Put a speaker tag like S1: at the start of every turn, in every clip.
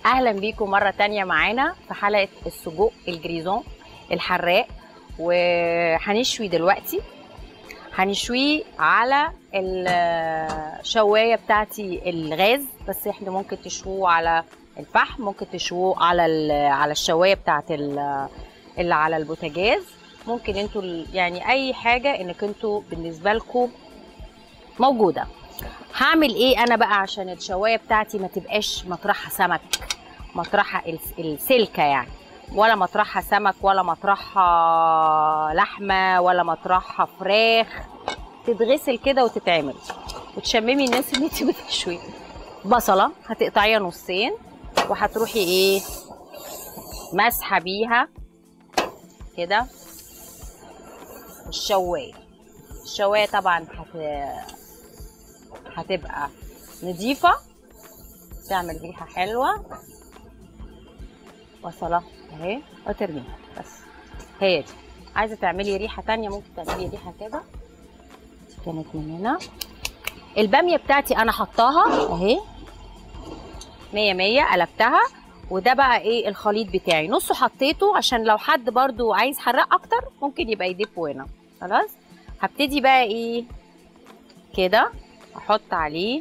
S1: اهلا بيكم مره تانية معانا في حلقه السجق الجريزون الحراق وهنشوي دلوقتي هنشويه على الشوايه بتاعتي الغاز بس احنا ممكن تشووه على الفحم ممكن تشووه على ال- على الشوايه بتاعت ال- اللي على البوتاجاز ممكن انتوا ال- يعني اي حاجه انك انتوا بالنسبه لكم موجوده هعمل ايه انا بقى عشان الشوايه بتاعتي ما تبقاش مطرحها سمك مطرحها الس- السلكه يعني ولا مطرحها سمك ولا مطرحها لحمه ولا مطرحها فراخ تتغسل كده وتتعمل وتشممي الناس ان انت بتشوي بصله هتقطعيها نصين وهتروحي ايه مسحه بيها كده الشوايه الشوايه طبعا هت... هتبقى نظيفه تعمل ريحه حلوه بصله اهي وترميها بس هي دي عايزه تعملي ريحه تانية ممكن تعملي ريحه كده دي كانت من هنا الباميه بتاعتي انا حطاها اهي مية مية قلبتها وده بقى ايه الخليط بتاعي نصه حطيته عشان لو حد برضو عايز حراق اكتر ممكن يبقى يضيفه هنا خلاص هبتدي بقى ايه كده احط عليه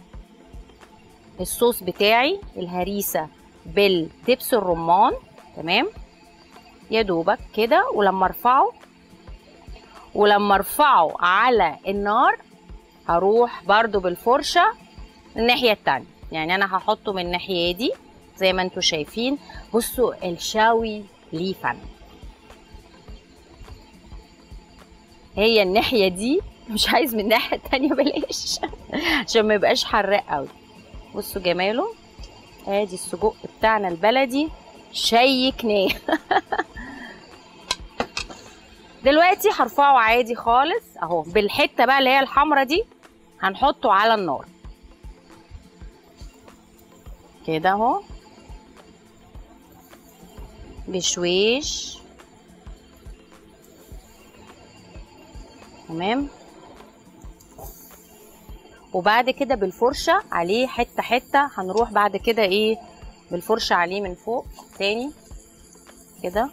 S1: الصوص بتاعي الهريسه بالدبس الرمان تمام يا دوبك كده ولما ارفعه ولما ارفعه على النار هروح برضو بالفرشه الناحيه التانية يعني انا هحطه من الناحيه دي زي ما انتم شايفين بصوا الشاوي ليه فن هي الناحيه دي مش عايز من الناحيه التانية بلاش عشان ما يبقاش حراق قوي بصوا جماله ادي السجق بتاعنا البلدي شيكناه دلوقتي هرفعه عادي خالص اهو بالحته بقى اللي هي الحمرا دي هنحطه على النار كده اهو بشويش تمام وبعد كده بالفرشه عليه حته حته هنروح بعد كده ايه بالفرشه عليه من فوق تاني كده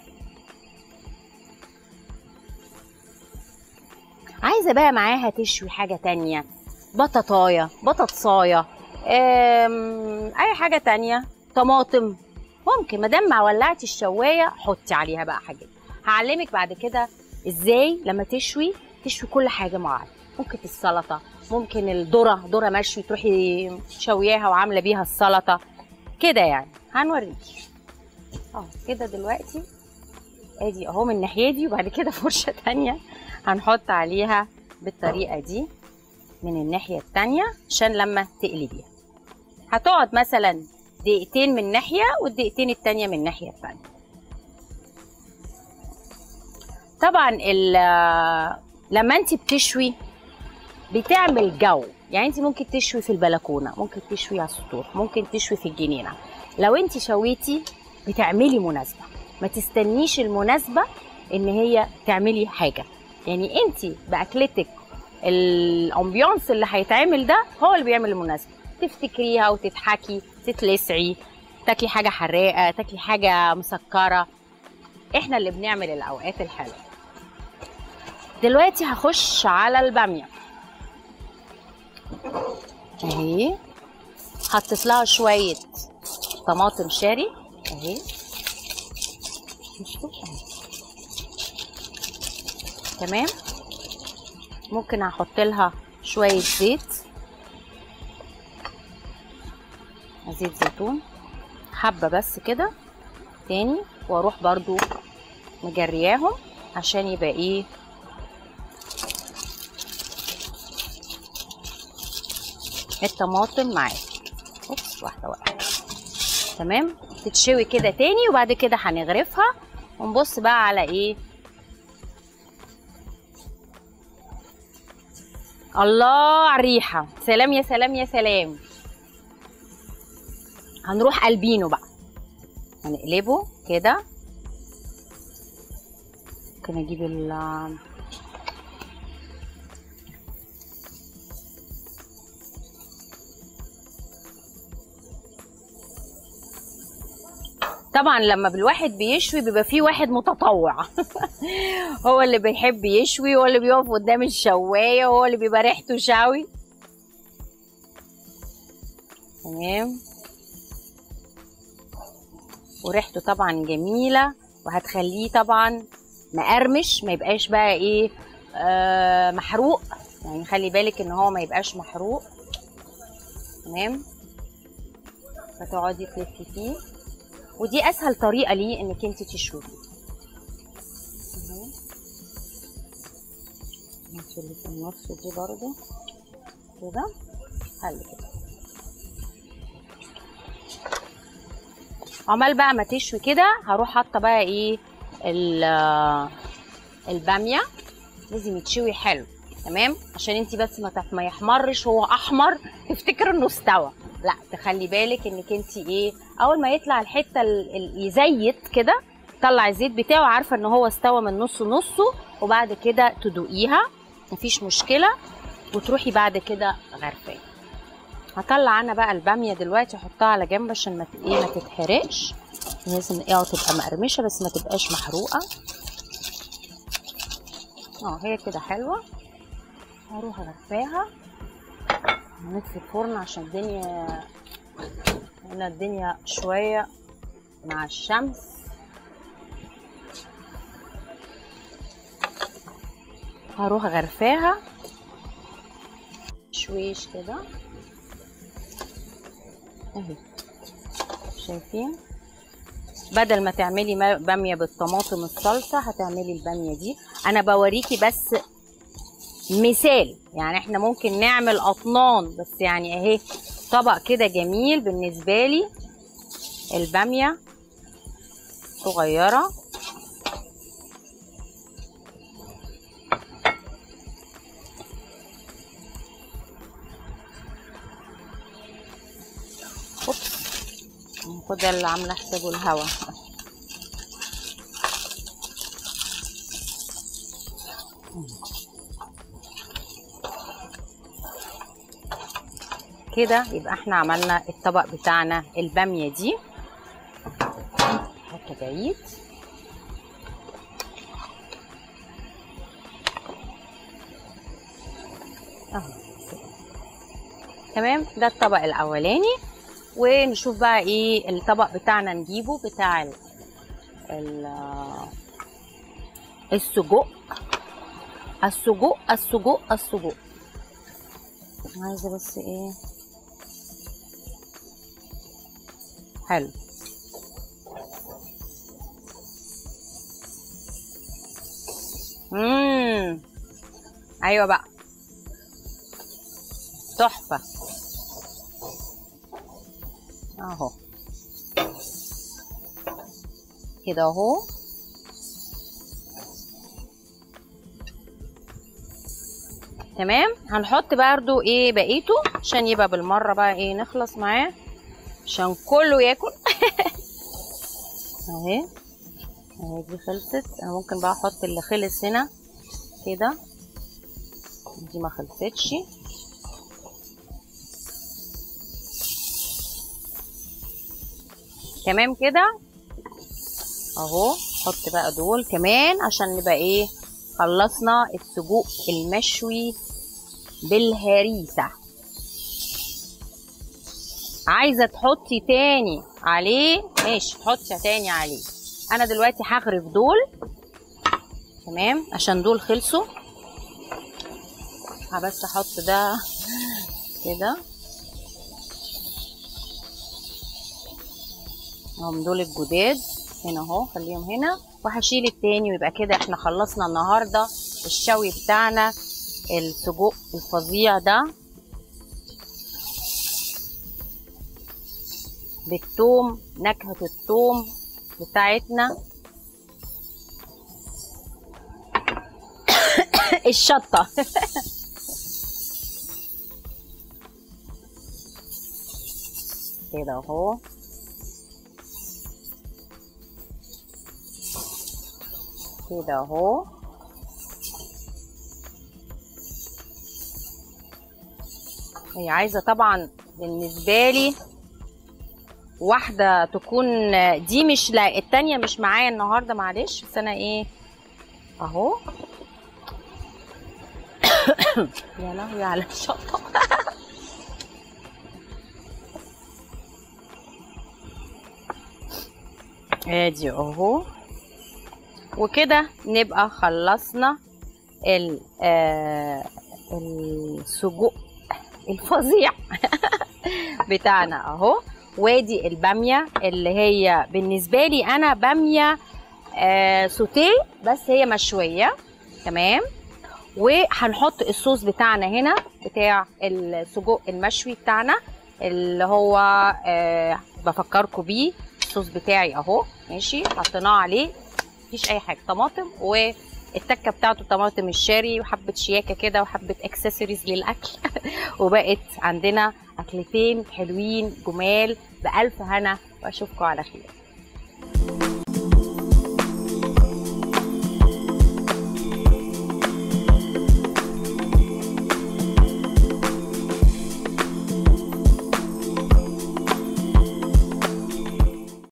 S1: عايزه بقى معاها تشوي حاجه تانية بطاطايه بطاطسايه أم، اي حاجه تانية طماطم ممكن ما دام ما ولعتي الشوايه حطي عليها بقى حاجات هعلمك بعد كده ازاي لما تشوي تشوي كل حاجه مع بعض ممكن السلطه ممكن الذره ذره مشوي تروحي شوياها وعامله بيها السلطه كده يعني هنوريكي اه كده دلوقتي ادي اهو من الناحيه دي وبعد كده فرشه تانية هنحط عليها بالطريقه دي من الناحيه التانية عشان لما تقلبيها هتقعد مثلا دقيقتين من ناحيه والدقيقتين التانية من الناحيه التانية طبعا ال- لما انت بتشوي بتعمل جو يعني انت ممكن تشوي في البلكونه ممكن تشوي على السطوح ممكن تشوي في الجنينه لو انت شويتي بتعملي مناسبه ما تستنيش المناسبه ان هي تعملي حاجه يعني انت باكلتك الامبيونس اللي هيتعمل ده هو اللي بيعمل المناسبه تفتكريها وتضحكي تتلسعي تاكلي حاجه حراقه تاكلي حاجه مسكره احنا اللي بنعمل الاوقات الحلوه دلوقتي هخش على الباميه اهي حطيت لها شويه طماطم شاري اهي بصوا أهي. تمام ممكن احط لها شويه زيت زيت زيتون حبه بس كده تاني واروح برضو مجرياهم عشان يبقى ايه الطماطم معاك اوبس واحده واحده تمام تتشوي كده تاني وبعد كده هنغرفها ونبص بقى على ايه الله على الريحه سلام يا سلام يا سلام هنروح قلبينه بقى هنقلبه كده ممكن اجيب ال طبعا لما الواحد بيشوي بيبقى فيه واحد متطوع هو اللي بيحب يشوي هو اللي بيقف قدام الشوايه هو اللي بيبقى ريحته شوي تمام وريحته طبعا جميله وهتخليه طبعا مقرمش ما يبقاش بقى ايه آه محروق يعني خلي بالك ان هو ما يبقاش محروق تمام فتقعدي تلفي فيه ودي اسهل طريقه ليه انك انت تشويه تمام. ماشي اللي في النص دي برضو كده حل كده عمال بقى ما تشوي كده هروح حاطه بقى ايه ال- الباميه لازم يتشوي حلو تمام عشان انت بس ما تح- ما يحمرش هو احمر تفتكر انه استوى لا تخلي بالك انك انت ايه اول ما يطلع الحته ال- ال- يزيت كده طلع الزيت بتاعه عارفه ان هو استوى من نص نصه وبعد كده تدوقيها مفيش مشكله وتروحي بعد كده غرفاه هطلع انا بقى الباميه دلوقتي احطها على جنب عشان ما ت- ايه ما تتحرقش لازم ايه تبقى مقرمشه بس ما تبقاش محروقه اه هي كده حلوه هروح اغرفاها نطفي الفرن عشان الدنيا هنا الدنيا شويه مع الشمس هروح غرفاها شويش كده اهي شايفين بدل ما تعملي ما- باميه بالطماطم الصلصه هتعملي الباميه دي انا بوريكي بس مثال يعني احنا ممكن نعمل اطنان بس يعني اهي طبق كده جميل بالنسبه لي الباميه صغيره خد اللي عامله حسابه الهوا كده يبقى احنا عملنا الطبق بتاعنا الباميه دي حطه بعيد اهو كده. تمام ده الطبق الاولاني ونشوف بقى ايه الطبق بتاعنا نجيبه بتاع ال ال السجق السجق السجق السجق عايزه بس ايه حلو امم ايوه بقى تحفه اهو كده اهو تمام هنحط برضو ايه بقيته عشان يبقى بالمره بقى ايه نخلص معاه عشان كله ياكل اهي اهي دي خلصت انا ممكن بقى احط اللي خلص هنا كده دي ما خلصتش تمام كده اهو حط بقى دول كمان عشان نبقى ايه خلصنا السجق المشوي بالهريسه عايزه تحطي تاني عليه ماشي حطي تاني عليه انا دلوقتي هغرف دول تمام عشان دول خلصوا بس احط ده كده هم دول الجداد هنا اهو خليهم هنا وهشيل التاني ويبقى كده احنا خلصنا النهارده الشوي بتاعنا السجق الفظيع ده بالثوم نكهة الثوم بتاعتنا الشطة كده اهو كده اهو هي عايزه طبعا بالنسبه لي واحده تكون دي مش لا التانية مش معايا النهارده معلش بس انا ايه اهو يا لهوي على الشطه ادي اهو وكده نبقى خلصنا ال آه السجق الفظيع بتاعنا اهو وادي الباميه اللي هي بالنسبه لي انا باميه آه سوتيه بس هي مشويه تمام وهنحط الصوص بتاعنا هنا بتاع السجق المشوي بتاعنا اللي هو آه بفكركم بيه الصوص بتاعي اهو ماشي حطيناه عليه مفيش اي حاجه طماطم والتكه بتاعته طماطم الشاري وحبه شياكه كده وحبه اكسسوارز للاكل وبقت عندنا اكلتين حلوين جمال بالف هنا واشوفكم على خير